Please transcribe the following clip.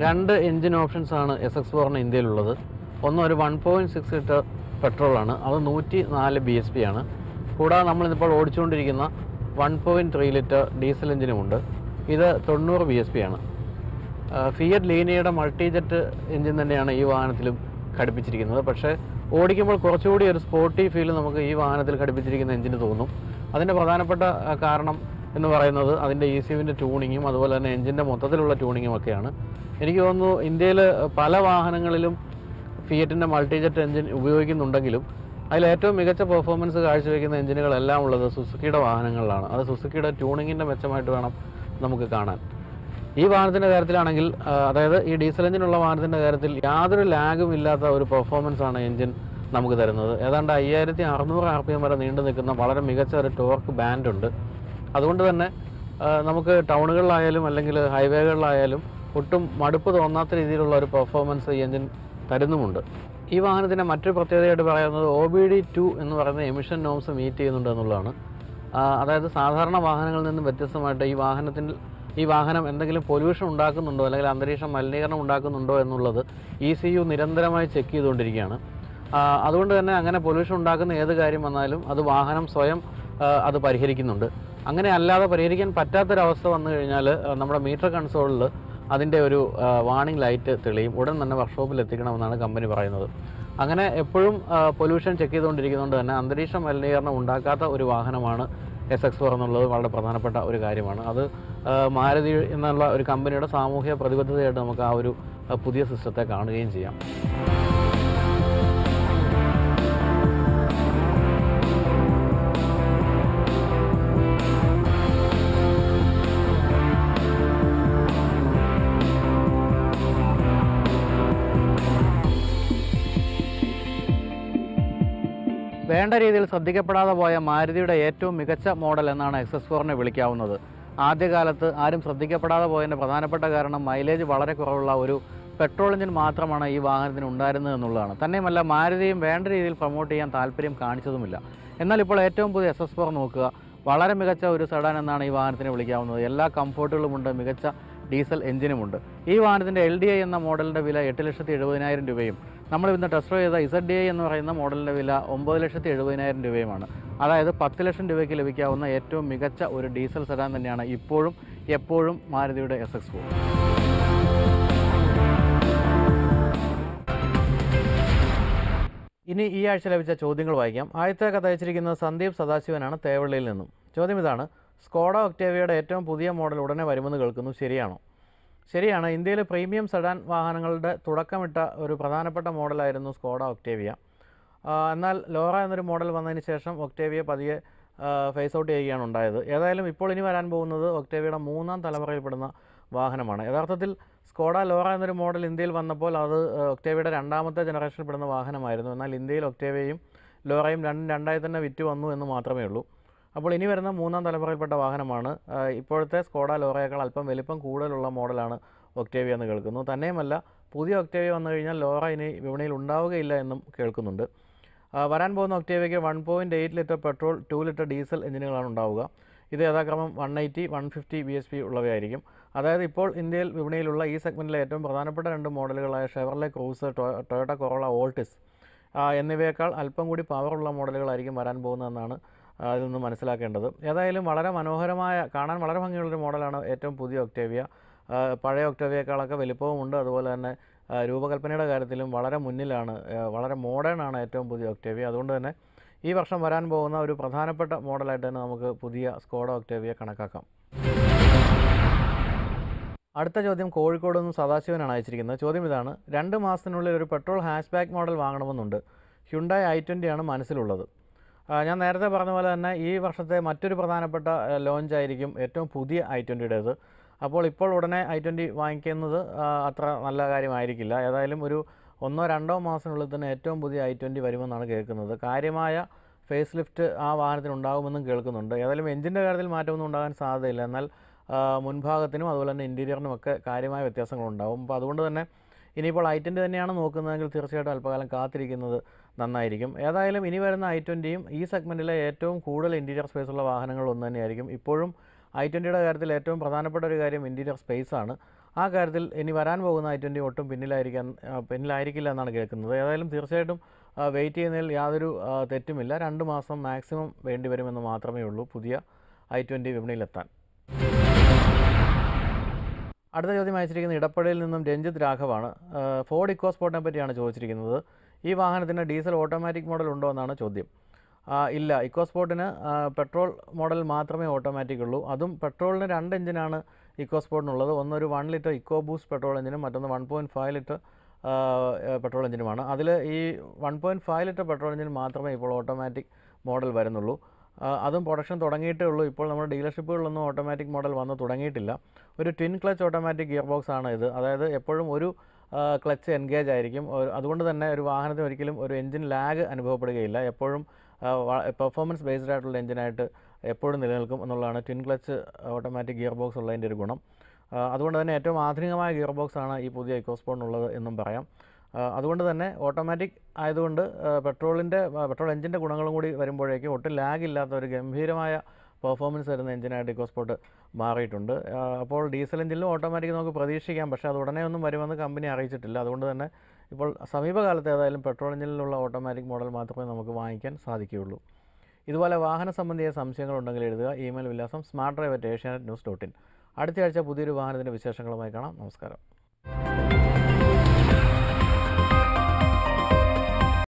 രണ്ട് engine options ആണ് S X ഫോറിന് ഇന്ത്യയിലുള്ളത് ഒന്ന് ഒരു വൺ പോയിൻറ്റ് സിക്സ് ലിറ്റർ പെട്രോളാണ് അത് നൂറ്റി നാല് ബി എസ് പി ആണ് കൂടാതെ നമ്മളിതിപ്പോൾ ഓടിച്ചുകൊണ്ടിരിക്കുന്ന one point three litre diesel എഞ്ചിനുമുണ്ട് ഇത് തൊണ്ണൂറ് ബി എസ് പി ആണ് ഫിയറ്റ് ലീനിയയുടെ മൾട്ടി ജെറ്റ് എഞ്ചിൻ തന്നെയാണ് ഈ വാഹനത്തിലും ഘടിപ്പിച്ചിരിക്കുന്നത് പക്ഷേ ഓടിക്കുമ്പോൾ കുറച്ചുകൂടി ഒരു സ്പോർട്ടി ഫീൽ നമുക്ക് ഈ വാഹനത്തിൽ ഘടിപ്പിച്ചിരിക്കുന്ന എഞ്ചിന് തോന്നും അതിൻ്റെ പ്രധാനപ്പെട്ട ആ, കാരണം എന്ന് പറയുന്നത് അതിൻ്റെ ഇ സി യുവിൻ്റെ ട്യൂണിങ്ങും അതുപോലെ തന്നെ എഞ്ചിൻ്റെ മൊത്തത്തിലുള്ള ട്യൂണിങ്ങും ഒക്കെയാണ് എനിക്ക് തോന്നുന്നു ഇന്ത്യയിൽ പല വാഹനങ്ങളിലും ഫിയറ്റിൻ്റെ മൾട്ടി ജെറ്റ് എഞ്ചിൻ ഉപയോഗിക്കുന്നുണ്ടെങ്കിലും അതിൽ ഏറ്റവും മികച്ച പെർഫോമൻസ് കാഴ്ചവെക്കുന്ന എഞ്ചിനുകളെല്ലാം ഉള്ളത് സുസുക്കിയുടെ വാഹനങ്ങളിലാണ് അത് സുസുക്കിയുടെ ട്യൂണിങ്ങിൻ്റെ മെച്ചമായിട്ട് വേണം നമുക്ക് കാണാൻ ഈ വാഹനത്തിൻ്റെ കാര്യത്തിലാണെങ്കിൽ ആ, അതായത് ഈ ഡീസൽ എഞ്ചിനുള്ള വാഹനത്തിൻ്റെ കാര്യത്തിൽ യാതൊരു ലാഗും ഇല്ലാത്ത ഒരു പെർഫോമൻസ് ആണ് എഞ്ചിൻ നമുക്ക് തരുന്നത് ഏതാണ്ട് അയ്യായിരത്തി അറുന്നൂറ് ആർ പി എം വരെ നീണ്ടു നിൽക്കുന്ന വളരെ മികച്ച ഒരു ടോർക്ക് ബാൻഡ് ഉണ്ട് അതുകൊണ്ട് തന്നെ ആ, നമുക്ക് ടൗണുകളിലായാലും അല്ലെങ്കിൽ ഹൈവേകളിലായാലും ഒട്ടും മടുപ്പ് തോന്നാത്ത രീതിയിലുള്ള ഒരു പെർഫോമൻസ് ഈ എഞ്ചിൻ തരുന്നുമുണ്ട് ഈ വാഹനത്തിൻ്റെ മറ്റൊരു പ്രത്യേകതയായിട്ട് പറയുന്നത് ഒ ബി ഡി ടു എന്ന് പറയുന്ന എമിഷൻ നോംസ് മീറ്റ് ചെയ്യുന്നുണ്ട് എന്നുള്ളതാണ് ആ, അതായത് സാധാരണ വാഹനങ്ങളിൽ നിന്നും വ്യത്യസ്തമായിട്ട് ഈ വാഹനത്തിൽ ഈ വാഹനം എന്തെങ്കിലും പൊല്യൂഷൻ ഉണ്ടാക്കുന്നുണ്ടോ അല്ലെങ്കിൽ അന്തരീക്ഷ മലിനീകരണം ഉണ്ടാക്കുന്നുണ്ടോ എന്നുള്ളത് ഇ സി യു നിരന്തരമായി ചെക്ക് ചെയ്തുകൊണ്ടിരിക്കുകയാണ് ആ, അതുകൊണ്ട് തന്നെ അങ്ങനെ പൊല്യൂഷൻ ഉണ്ടാക്കുന്ന ഏത് കാര്യം വന്നാലും അത് വാഹനം സ്വയം ആ, അത് പരിഹരിക്കുന്നുണ്ട് അങ്ങനെ അല്ലാതെ പരിഹരിക്കാൻ പറ്റാത്തൊരവസ്ഥ വന്നു കഴിഞ്ഞാൽ ആ, നമ്മുടെ മീറ്റർ കൺസോളിൽ അതിൻ്റെ ഒരു വാണിംഗ് ലൈറ്റ് തെളിയും ഉടൻ തന്നെ വർക്ക്ഷോപ്പിൽ എത്തിക്കണമെന്നാണ് കമ്പനി പറയുന്നത് അങ്ങനെ എപ്പോഴും പൊല്യൂഷൻ ചെക്ക് ചെയ്തുകൊണ്ടിരിക്കുന്നതുകൊണ്ട് തന്നെ അന്തരീക്ഷ മലിനീകരണം ഉണ്ടാക്കാത്ത ഒരു വാഹനമാണ് എസ് എക്സ് ഫോർ എന്നുള്ളത് വളരെ പ്രധാനപ്പെട്ട ഒരു കാര്യമാണ് അത് ആ, മാരുതി എന്നുള്ള ഒരു കമ്പനിയുടെ സാമൂഹ്യ പ്രതിബദ്ധതയായിട്ട് നമുക്ക് ആ ഒരു ആ, പുതിയ സിസ്റ്റത്തെ കാണുകയും ചെയ്യാം വേണ്ട രീതിയിൽ ശ്രദ്ധിക്കപ്പെടാതെ പോയ മാരുതിയുടെ ഏറ്റവും മികച്ച മോഡൽ എന്നാണ് എക്സ് എസ് ഫോറിനെ വിളിക്കാവുന്നത് ആദ്യകാലത്ത് ആരും ശ്രദ്ധിക്കപ്പെടാതെ പോയതിൻ്റെ പ്രധാനപ്പെട്ട കാരണം മൈലേജ് വളരെ കുറവുള്ള ഒരു പെട്രോൾ എഞ്ചിൻ മാത്രമാണ് ഈ വാഹനത്തിന് ഉണ്ടായിരുന്നത് എന്നുള്ളതാണ് തന്നെയുമല്ല മാരുതിയും വേണ്ട രീതിയിൽ പ്രൊമോട്ട് ചെയ്യാൻ താല്പര്യം കാണിച്ചതുമില്ല എന്നാൽ ഇപ്പോൾ ഏറ്റവും പുതിയ എസ് എസ് ഫോർ നോക്കുക വളരെ മികച്ച ഒരു സെഡാൻ എന്നാണ് ഈ വാഹനത്തിനെ വിളിക്കാവുന്നത് എല്ലാ കംഫോർട്ടുകളുമുണ്ട് മികച്ച ഡീസൽ എഞ്ചിനുമുണ്ട് ഈ വാഹനത്തിൻ്റെ എൽ ഡി ഐ എന്ന മോഡലിൻ്റെ വില എട്ട് ലക്ഷത്തി എഴുപതിനായിരം രൂപയും നമ്മൾ ഇന്ന് ടെസ്റ്റ് ചെയ്ത ഇസഡ് ഡി ഐ എന്ന് പറയുന്ന മോഡലിൻ്റെ വില ഒമ്പത് ലക്ഷത്തി എഴുപതിനായിരം രൂപയുമാണ് അതായത് പത്ത് ലക്ഷം രൂപയ്ക്ക് ലഭിക്കാവുന്ന ഏറ്റവും മികച്ച ഒരു ഡീസൽ സെഡാൻ തന്നെയാണ് ഇപ്പോഴും എപ്പോഴും മാരുതിയുടെ എസ് എക്സ് ഫോർ ഇനി ഈ ആഴ്ച ലഭിച്ച ചോദ്യങ്ങൾ വായിക്കാം ആദ്യത്തെ കഥ അയച്ചിരിക്കുന്നത് സന്ദീപ് സദാശിവനാണ് തേവള്ളിയിൽ നിന്നും ചോദ്യം ഇതാണ് സ്കോഡ ഒക്ടേവിയയുടെ ഏറ്റവും പുതിയ മോഡൽ ഉടനെ വരുമെന്ന് കേൾക്കുന്നു ശരിയാണോ ശരിയാണ് ഇന്ത്യയിലെ പ്രീമിയം സെഡാൻ വാഹനങ്ങളുടെ തുടക്കമിട്ട ഒരു പ്രധാനപ്പെട്ട മോഡലായിരുന്നു സ്കോഡ ഒക്ടേവിയ ആ, എന്നാൽ ലോറ എന്നൊരു മോഡൽ വന്നതിന് ശേഷം ഒക്ടേവിയ പതിയെ ഫേസ് ഔട്ട് ചെയ്യുകയാണ് ഉണ്ടായത് ഏതായാലും ഇപ്പോൾ ഇനി വരാൻ പോകുന്നത് ഒക്ടേവിയയുടെ മൂന്നാം തലമുറയിൽപ്പെടുന്ന വാഹനമാണ് യഥാർത്ഥത്തിൽ സ്കോഡ ലോറ എന്നൊരു മോഡൽ ഇന്ത്യയിൽ വന്നപ്പോൾ അത് ആ, ഒക്ടേവിയയുടെ രണ്ടാമത്തെ ജനറേഷനിൽ പെടുന്ന വാഹനമായിരുന്നു എന്നാൽ ഇന്ത്യയിൽ ഒക്ടേവിയയും ലോറയും രണ്ടും രണ്ടായി തന്നെ വിറ്റ് വന്നു എന്ന് മാത്രമേ ഉള്ളൂ അപ്പോൾ ഇനി വരുന്ന മൂന്നാം തലമുറയിൽപ്പെട്ട വാഹനമാണ് ആ, ഇപ്പോഴത്തെ സ്കോഡ ലോറയേക്കാൾ അല്പം വലിപ്പം കൂടുതലുള്ള മോഡലാണ് ഒക്ടേവിയ എന്ന് കേൾക്കുന്നു തന്നെയുമല്ല പുതിയ ഒക്ടേവിയ വന്നു കഴിഞ്ഞാൽ ലോറ ഇനി വിപണിയിൽ ഉണ്ടാവുകയില്ല എന്നും കേൾക്കുന്നുണ്ട് ആ, വരാൻ പോകുന്ന ഒക്ടേവിയയ്ക്ക് one point eight litre petrol two litre diesel എഞ്ചിനുകളാണ് ഉണ്ടാവുക ഇത് യഥാക്രമം one eighty one fifty B S P ഉള്ളവയായിരിക്കും അതായത് ഇപ്പോൾ ഇന്ത്യയിൽ വിപണിയിലുള്ള ഈ സെഗ്മെൻറ്റിലെ ഏറ്റവും പ്രധാനപ്പെട്ട രണ്ട് മോഡലുകളായ Chevrolet Cruze Toyota Corolla Altis ആ, എന്നിവയേക്കാൾ അല്പം കൂടി പവറുള്ള മോഡലുകളായിരിക്കും വരാൻ പോകുന്നതെന്നാണ് ആ, അതിൽ നിന്ന് മനസ്സിലാക്കേണ്ടത് ഏതായാലും വളരെ മനോഹരമായ കാണാൻ വളരെ ഭംഗിയുള്ളൊരു മോഡലാണ് ഏറ്റവും പുതിയ ഒക്ടേവിയ ആ, പഴയ ഒക്ടേവിയേക്കാളൊക്കെ വലിപ്പവുമുണ്ട് അതുപോലെ തന്നെ ആ, രൂപകൽപ്പനയുടെ കാര്യത്തിലും വളരെ മുന്നിലാണ് ആ, വളരെ മോഡേൺ ആണ് ഏറ്റവും പുതിയ ഒക്ടേവിയ അതുകൊണ്ട് തന്നെ ഈ വർഷം വരാൻ പോകുന്ന ഒരു പ്രധാനപ്പെട്ട മോഡലായിട്ട് തന്നെ നമുക്ക് പുതിയ സ്കോഡ ഒക്ടേവിയ കണക്കാക്കാം അടുത്ത ചോദ്യം കോഴിക്കോട് നിന്ന് സദാശിവനാണ് അയച്ചിരിക്കുന്നത് ചോദ്യം ഇതാണ് രണ്ട് മാസത്തിനുള്ളിൽ ഒരു പെട്രോൾ ഹാഷ് ബാക്ക് മോഡൽ വാങ്ങണമെന്നുണ്ട് ഹ്യുണ്ടായി ഐ ട്വൻ്റിയാണ് മനസ്സിലുള്ളത് ആ, ഞാൻ നേരത്തെ പറഞ്ഞ പോലെ തന്നെ ഈ വർഷത്തെ മറ്റൊരു പ്രധാനപ്പെട്ട ലോഞ്ച് ആയിരിക്കും ഏറ്റവും പുതിയ ഐ ട്വൻ്റിയുടേത് അപ്പോൾ ഇപ്പോൾ ഉടനെ ഐ ട്വൻ്റി വാങ്ങിക്കുന്നത് ആ, അത്ര നല്ല കാര്യമായിരിക്കില്ല ഏതായാലും ഒരു ഒന്നോ രണ്ടോ മാസത്തിനുള്ളിൽ തന്നെ ഏറ്റവും പുതിയ ഐ ട്വൻ്റി വരുമെന്നാണ് കേൾക്കുന്നത് കാര്യമായ ഫേസ് ലിഫ്റ്റ് ആ വാഹനത്തിന് ഉണ്ടാകുമെന്നും കേൾക്കുന്നുണ്ട് ഏതായാലും എഞ്ചിൻ്റെ കാര്യത്തിൽ മാറ്റമൊന്നും ഉണ്ടാകാൻ സാധ്യതയില്ല എന്നാൽ ആ, മുൻഭാഗത്തിനും അതുപോലെ തന്നെ ഇൻറ്റീരിയറിനും ഒക്കെ കാര്യമായ വ്യത്യാസങ്ങളുണ്ടാവും അപ്പോൾ അതുകൊണ്ട് തന്നെ ഇനിയിപ്പോൾ ഐ ട്വൻ്റി തന്നെയാണ് നോക്കുന്നതെങ്കിൽ തീർച്ചയായിട്ടും അല്പകാലം കാത്തിരിക്കുന്നത് നന്നായിരിക്കും ഏതായാലും ഇനി വരുന്ന ഐ ട്വൻ്റിയും ഈ സെഗ്മെൻറ്റിലെ ഏറ്റവും കൂടുതൽ ഇൻറ്റീരിയർ സ്പേസ് ഉള്ള വാഹനങ്ങൾ ഒന്ന് തന്നെയായിരിക്കും ഇപ്പോഴും ഐ ട്വൻ്റിയുടെ കാര്യത്തിൽ ഏറ്റവും പ്രധാനപ്പെട്ട ഒരു കാര്യം ഇൻറ്റീരിയർ സ്പേസ് ആണ് ആ കാര്യത്തിൽ ഇനി വരാൻ പോകുന്ന ഐ ട്വൻറ്റി ഒട്ടും പിന്നിലായിരിക്കാൻ ആ, പിന്നിലായിരിക്കില്ല എന്നാണ് കേൾക്കുന്നത് ഏതായാലും തീർച്ചയായിട്ടും വെയിറ്റ് ചെയ്യുന്നതിൽ യാതൊരു ആ, തെറ്റുമില്ല രണ്ട് മാസം മാക്സിമം വേണ്ടി വരുമെന്ന് മാത്രമേ ഉള്ളൂ പുതിയ ഐ ട്വൻറ്റി വിപണിയിലെത്താൻ അടുത്ത ചോദ്യം അയച്ചിരിക്കുന്നത് ഇടപ്പള്ളിയിൽ നിന്നും രഞ്ജിത്ത് രാഘവാണ് ഏഹ് ഫോർഡ് ഇക്കോസ്പോർട്ടിനെ പറ്റിയാണ് ചോദിച്ചിരിക്കുന്നത് ഈ വാഹനത്തിന് ഡീസൽ ഓട്ടോമാറ്റിക് മോഡൽ ഉണ്ടോ എന്നാണ് ചോദ്യം ആ, ഇല്ല ഇക്കോസ്പോർട്ടിന് ആ, പെട്രോൾ മോഡൽ മാത്രമേ ഓട്ടോമാറ്റിക് ഉള്ളൂ അതും പെട്രോളിന് രണ്ട് എഞ്ചിനാണ് ഇക്കോസ്പോർട്ടിനുള്ളത് ഒന്നൊരു one litre EcoBoost petrol എഞ്ചിനും മറ്റൊന്ന് one point five litre petrol എഞ്ചിനുമാണ് അതിൽ ഈ one point five litre petrol engine മാത്രമേ ഇപ്പോൾ ഓട്ടോമാറ്റിക് മോഡൽ വരുന്നുള്ളൂ ആ, അതും പ്രൊഡക്ഷൻ തുടങ്ങിയിട്ടേ ഉള്ളൂ ഇപ്പോൾ നമ്മുടെ ഡീലർഷിപ്പുകളിലൊന്നും ഓട്ടോമാറ്റിക് മോഡൽ വന്ന് തുടങ്ങിയിട്ടില്ല ഒരു twin clutch automatic gearbox ആണ് ഇത് അതായത് എപ്പോഴും ഒരു ക്ലച്ച് എൻഗേജ് ആയിരിക്കും ഒരു- അതുകൊണ്ട് തന്നെ ഒരു വാഹനത്തിന് ഒരിക്കലും ഒരു എഞ്ചിൻ ലാഗ് അനുഭവപ്പെടുകയില്ല എപ്പോഴും പെർഫോമൻസ് ബേസ്ഡ് ആയിട്ടുള്ള എഞ്ചിനായിട്ട് എപ്പോഴും നിലനിൽക്കും എന്നുള്ളതാണ് twin clutch automatic gearbox ഉള്ളതിൻ്റെ ഒരു ഗുണം ആ, അതുകൊണ്ട് തന്നെ ഏറ്റവും ആധുനികമായ ഗിയർ ബോക്സ് ആണ് ഈ പുതിയ ഇക്കോസ്പോണിനുള്ളത് എന്നും പറയാം ആ, അതുകൊണ്ട് തന്നെ ഓട്ടോമാറ്റിക് ആയതുകൊണ്ട് പെട്രോളിൻ്റെ പെട്രോൾ എഞ്ചിൻ്റെ ഗുണങ്ങളും കൂടി വരുമ്പോഴേക്കും ഒട്ടും ലാഗ് ഇല്ലാത്ത ഒരു ഗംഭീരമായ പെർഫോമൻസ് വരുന്ന എഞ്ചിനായിട്ട് ഇക്കോസ്പോർട്ട് മാറിയിട്ടുണ്ട് ആ, അപ്പോൾ ഡീസൽ എഞ്ചിനിലും ഓട്ടോമാറ്റിക് നമുക്ക് പ്രതീക്ഷിക്കാം പക്ഷേ അത് ഉടനെ ഒന്നും വരുമെന്ന് കമ്പനി അറിയിച്ചിട്ടില്ല അതുകൊണ്ട് തന്നെ ഇപ്പോൾ സമീപകാലത്ത് ഏതായാലും പെട്രോൾ എഞ്ചിനിലുള്ള ഓട്ടോമാറ്റിക് മോഡൽ മാത്രമേ നമുക്ക് വാങ്ങിക്കാൻ സാധിക്കുകയുള്ളൂ ഇതുപോലെ വാഹന സംബന്ധിയായ സംശയങ്ങളുണ്ടെങ്കിൽ എഴുതുക ഇമെയിൽ വിലാസം smart drive at Asianet news dot in അടുത്ത ആഴ്ച പുതിയൊരു വാഹനത്തിൻ്റെ വിശേഷങ്ങളുമായി കാണാം നമസ്കാരം